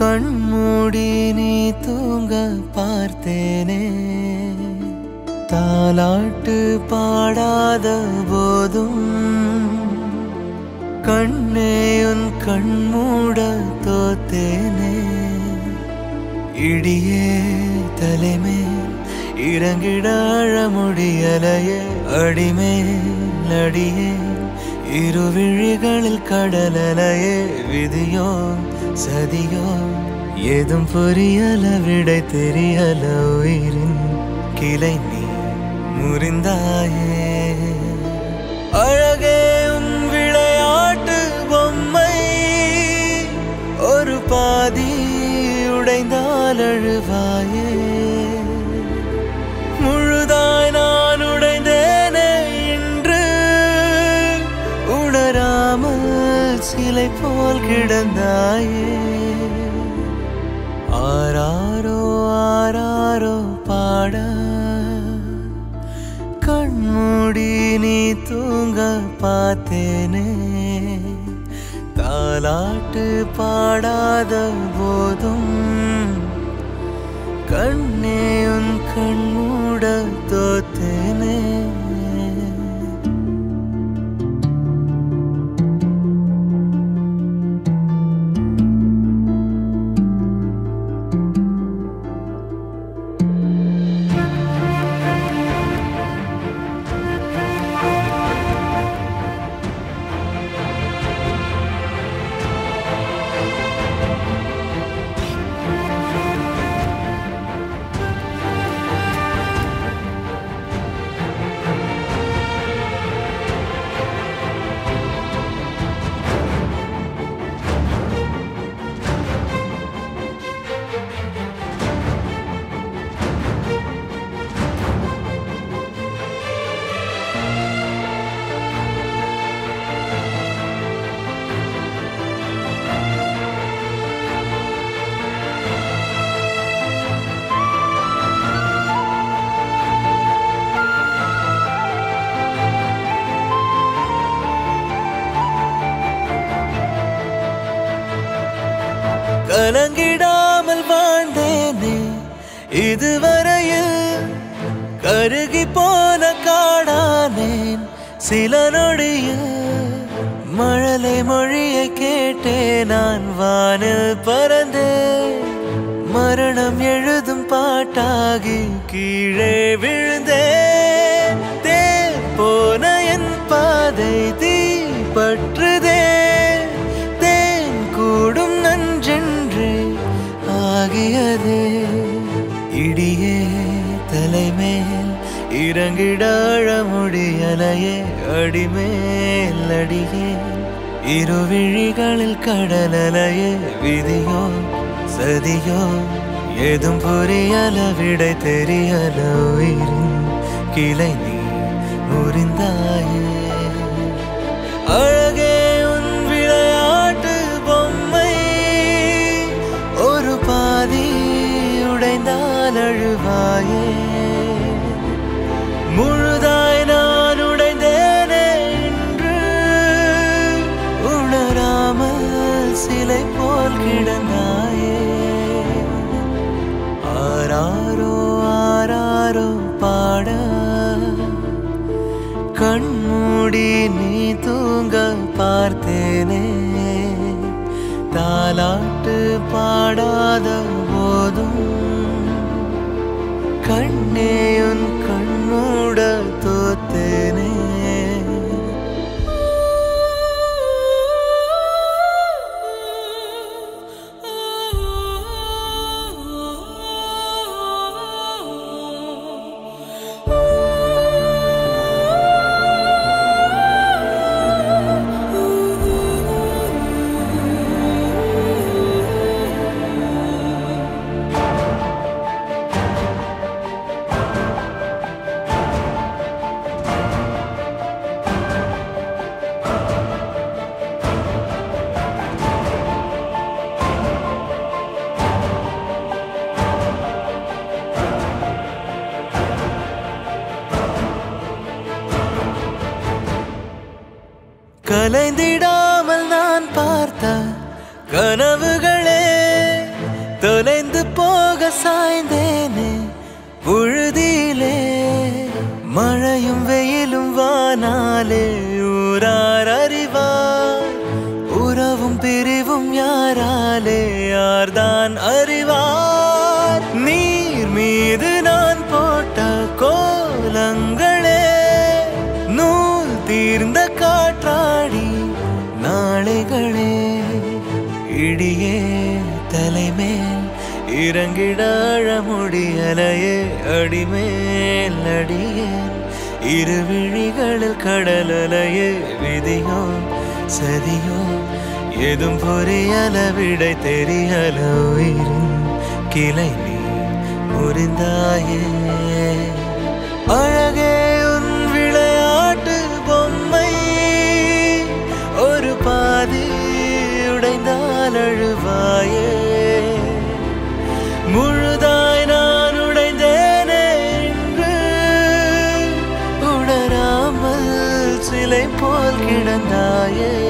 கண்மூடி நீ தூங்க பார்த்தேனே தாலாட்டு பாடாத போதும் கண்ணே உன் கண்மூட தோத்தேனே இடியே தலைமே இறங்கிட அழ முடியலையே அடிமேல் அடியே இரு விழிகளில் கடலலையே விதியோ சதியோ ஏதும் புரியல விடை தெரியல உயிரின் கிளை நீ முறிந்தாயே அழகே உன் விளையாட்டு பொம்மை ஒரு பாதி உடைந்தால் அழுவாயே முழுதாய் நான் உடைந்தேனே இன்று உணராமல் சிலை போல் கிடந்தாயே ஆராரோ ஆராரோ பாட கண்மூடி நீ தூங்க பார்த்தேனே தாலாட்டு பாடாத போதும் கண்ணே உன் கண்மூட தோத்தேனே கலங்கிடாமல் வாழ்ந்தேனே இதுவரையில் கருகி போன காடானேன் சில நொடியில் மழலை மொழியை கேட்டே நான் வானில் பறந்தேன் மரணம் எழுதும் பாட்டாகி கீழே விழுந்தேன் தேர் போன என் பாதை தீ பற்றுதே தேன் கூடும் நன்றென்று ஆகியதே இடியே தலைமேல் இறங்கிட அழ முடியலையே அடிமேல் அடியே இரு விழிகளில் கடலலையே விதியோ சதியோ ஏதும் புரியல விடை தெரியல உயிரின் கிளை நீ முறிந்தாயே அழகே உன் விளையாட்டு பொம்மை ஒரு பாதி உடைந்தால் அழுவாயே முழுதாய் நான் உடைந்தேனே இன்று உணராமல் சிலை போல் கிடந்தாயே ஆராரோ ஆராரோ பாட கண்மூடி நீ தூங்க பார்த்தேனே தாலாட்டு பாடாத போதும் கண்ணே உன் கண்மூட தோத்தேனே கலைந்திடாமல் நான் பார்த்த கனவுகளே தொலைந்து போக சாய்ந்தேனே புழுதியிலே மழையும் வெயிலும் வானாலே ஊரார் அறிவார் உறவும் பிரிவும் யாராலே யார்தான் அறிவார் நீர் மீது நான் போட்ட கோலங்களே நூல் தீர்ந்த காற்றாடி நாளைகளே இடியே தலைமேல் இறங்கிட அழ முடியலையே அடிமேல் அடியேன் இரு விழிகளில் கடலலையே விதியோ சதியோ எதும் புரியல விடை தெரியல உயிரின் கிளை நீ முறிந்தாயே அழகே உன் விளையாட்டு பொம்மை ஒரு பாதி உடைந்தால் அழுவாயே முழுதாய் நான் உடைந்தேனே இன்று உணராமல் சிலை போல் கிடந்தாயே